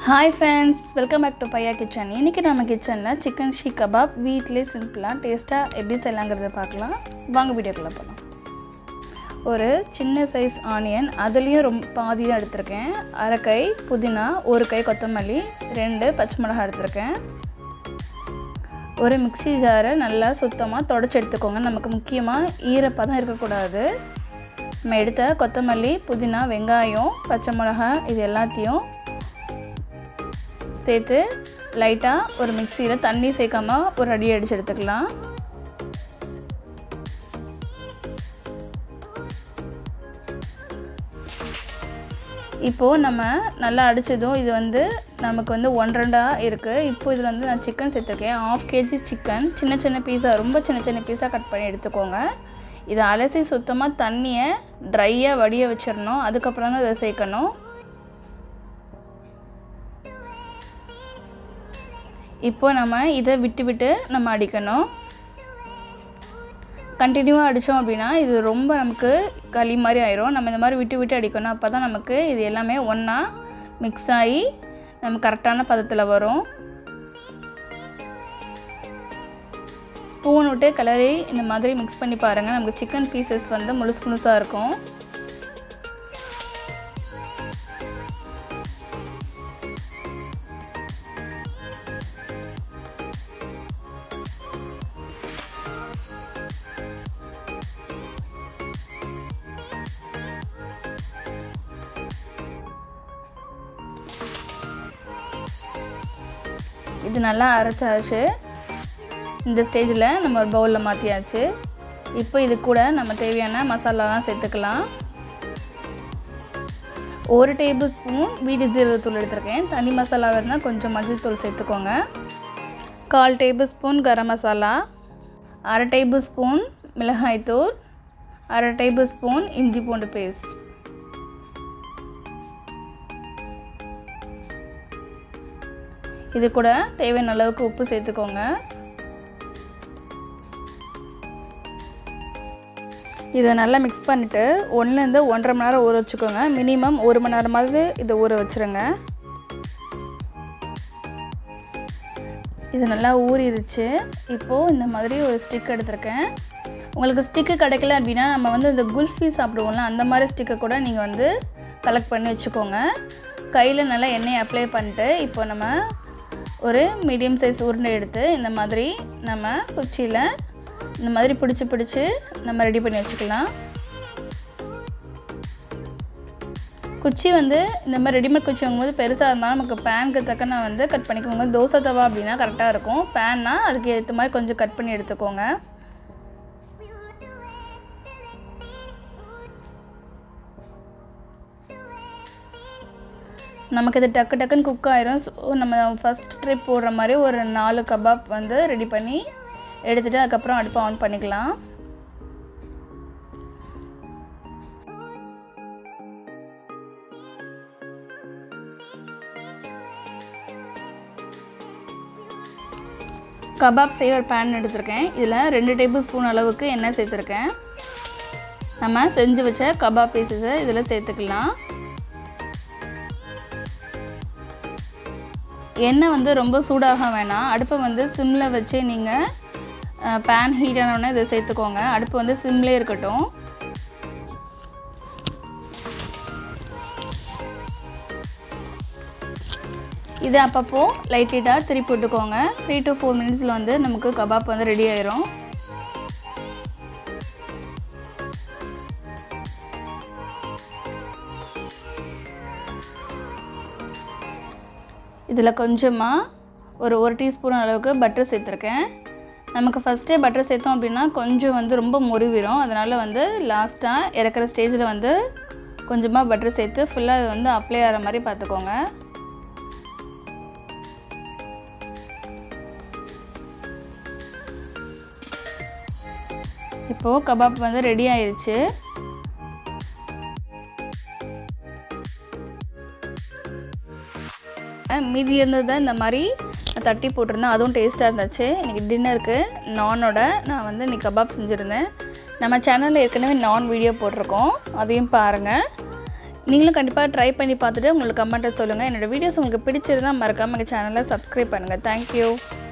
hi friends welcome back to Paiya kitchen இன்றைக்கி நம்ம கிச்சனில் சிக்கன் ஷீக் கபாப் வீட்டிலே சிம்பிளாக டேஸ்ட்டாக எப்படி செய்யலாங்கிறத பார்க்கலாம் வாங்க வீடியோக்குள்ளே போகலாம் ஒரு சின்ன சைஸ் ஆனியன் அதுலேயும் ரொம்ப பாதி தான் எடுத்திருக்கேன் அரை கை புதினா ஒரு கை கொத்தமல்லி ரெண்டு பச்சை மிளகாய் எடுத்திருக்கேன் ஒரு மிக்சி ஜாரை நல்லா சுத்தமாக தொடச்சி எடுத்துக்கோங்க நமக்கு முக்கியமாக ஈரப்பதம் இருக்கக்கூடாது நம்ம எடுத்த கொத்தமல்லி புதினா வெங்காயம் பச்சை மிளகாய் இது எல்லாத்தையும் சேர்த்து லைட்டாக ஒரு மிக்சியில் தண்ணி சேர்க்காம ஒரு அடி அடித்து எடுத்துக்கலாம் இப்போது நம்ம நல்லா அடித்ததும் இது வந்து நமக்கு வந்து ஒன்றரெண்டாக இருக்குது இப்போ இதில் வந்து நான் சிக்கன் சேர்த்துருக்கேன் ஆஃப் கேஜி சிக்கன் சின்ன சின்ன பீஸாக ரொம்ப சின்ன சின்ன பீஸாக கட் பண்ணி எடுத்துக்கோங்க இதை அலசி சுத்தமாக தண்ணியை ட்ரையாக வடிய வச்சிடணும் அதுக்கப்புறம் தான் இதை சேர்க்கணும் இப்போ நம்ம இதை விட்டு விட்டு நம்ம அடிக்கணும் கண்டினியூவாக அடித்தோம் அப்படின்னா இது ரொம்ப நமக்கு களி மாதிரி ஆயிரும் நம்ம இந்த மாதிரி விட்டு விட்டு அடிக்கணும் அப்போ தான் நமக்கு இது எல்லாமே ஒன்றா மிக்ஸ் ஆகி நம்ம கரெக்டான பதத்தில் வரும் ஸ்பூன் விட்டு கலரி இந்த மாதிரி மிக்ஸ் பண்ணி பாருங்கள் நமக்கு சிக்கன் பீசஸ் வந்து முழுசு முழுசாக இருக்கும் இது நல்லா அரைச்சாச்சு இந்த ஸ்டேஜில் நம்ம ஒரு பவுலில் மாற்றியாச்சு இப்போ இது கூட நம்ம தேவையான மசாலாலாம் சேர்த்துக்கலாம் ஒரு டேபிள் ஸ்பூன் வீட்டு ஜீரகத்தூள் எடுத்திருக்கேன் தனி மசாலா வேணுன்னா கொஞ்சம் மஞ்சள் தூள் சேர்த்துக்கோங்க கால் டேபிள் ஸ்பூன் கரம் மசாலா அரை டேபிள் ஸ்பூன் மிளகாய்த்தூள் அரை டேபிள் ஸ்பூன் இஞ்சி பூண்டு பேஸ்ட் இது கூட தேவையான அளவுக்கு உப்பு சேர்த்துக்கோங்க இதை நல்லா மிக்ஸ் பண்ணிவிட்டு ஒன்றுலேருந்து ஒன்றரை மணி நேரம் ஊற வச்சுக்கோங்க மினிமம் ஒரு மணி நேரமாவது இதை ஊற வச்சுருங்க இது நல்லா ஊறிடுச்சு இப்போது இந்த மாதிரி ஒரு ஸ்டிக் எடுத்திருக்கேன் உங்களுக்கு ஸ்டிக்கு கிடைக்கல அப்படின்னா நம்ம வந்து இந்த குல்ஃபி சாப்பிடுவோம்ல அந்த மாதிரி ஸ்டிக்கை கூட நீங்கள் வந்து கலெக்ட் பண்ணி வச்சுக்கோங்க கையில் நல்லா எண்ணெயை அப்ளை பண்ணிட்டு இப்போ நம்ம ஒரு மீடியம் சைஸ் உருண்டை எடுத்து இந்த மாதிரி நம்ம குச்சியில் இந்த மாதிரி பிடிச்சி பிடிச்சி நம்ம ரெடி பண்ணி வச்சுக்கலாம் குச்சி வந்து இந்த மாதிரி ரெடிமேட் குச்சி வாங்கும்போது பெருசாக இருந்தாலும் நமக்கு பேனுக்கு தக்க நான் வந்து கட் பண்ணிக்கோங்க தோசை தவா அப்படின்னா கரெக்டாக இருக்கும் பேன்னா அதுக்கு ஏற்ற மாதிரி கொஞ்சம் கட் பண்ணி எடுத்துக்கோங்க நமக்கு இது டக்கு டக்குன்னு குக் ஆயிரும் ஸோ நம்ம ஃபஸ்ட் ட்ரிப் போடுற மாதிரி ஒரு நாலு கபாப் வந்து ரெடி பண்ணி எடுத்துகிட்டு அதுக்கப்புறம் அடுப்பை ஆன் பண்ணிக்கலாம் கபாப் செய்ய ஒரு பேன் எடுத்திருக்கேன் இதில் ரெண்டு டேபிள் ஸ்பூன் அளவுக்கு எண்ணெய் சேர்த்துருக்கேன் நம்ம செஞ்சு வச்ச கபாப் பீசஸை இதில் சேர்த்துக்கலாம் எண்ணெய் வந்து ரொம்ப சூடாக வேணாம் அடுப்பை வந்து சிம்மில் வச்சு நீங்கள் பேன் ஹீட் ஆனோடனே இதை சேர்த்துக்கோங்க அடுப்பு வந்து சிம்லேயே இருக்கட்டும் இது அப்பப்போ லைட் லைட்டாக திருப்பி விட்டுக்கோங்க த்ரீ டு ஃபோர் மினிட்ஸில் வந்து நமக்கு கபாப் வந்து ரெடி ஆயிரும் இதில் கொஞ்சமாக ஒரு ஒரு டீஸ்பூன் அளவுக்கு பட்டர் சேர்த்துருக்கேன் நமக்கு ஃபஸ்ட்டே பட்டர் சேர்த்தோம் அப்படின்னா கொஞ்சம் வந்து ரொம்ப முறிவிடும் அதனால் வந்து லாஸ்ட்டாக இறக்குற ஸ்டேஜில் வந்து கொஞ்சமாக பட்டர் சேர்த்து ஃபுல்லாக அது வந்து அப்ளை ஆகிற மாதிரி பார்த்துக்கோங்க இப்போது கபாப் வந்து ரெடி ஆயிடுச்சு மீதி இருந்ததை இந்த மாதிரி தட்டி போட்டிருந்தேன் அதுவும் டேஸ்ட்டாக இருந்துச்சு இன்றைக்கி டின்னருக்கு நானோட நான் வந்து இன்றைக்கி கபாப் செஞ்சுருந்தேன் நம்ம சேனலில் ஏற்கனவே நான் வீடியோ போட்டிருக்கோம் அதையும் பாருங்கள் நீங்களும் கண்டிப்பாக ட்ரை பண்ணி பார்த்துட்டு உங்களுக்கு கமெண்ட்டை சொல்லுங்கள் என்னோடய வீடியோஸ் உங்களுக்கு பிடிச்சிருந்தா மறக்காமல் எங்கள் சேனலை சப்ஸ்கிரைப் பண்ணுங்கள் தேங்க்யூ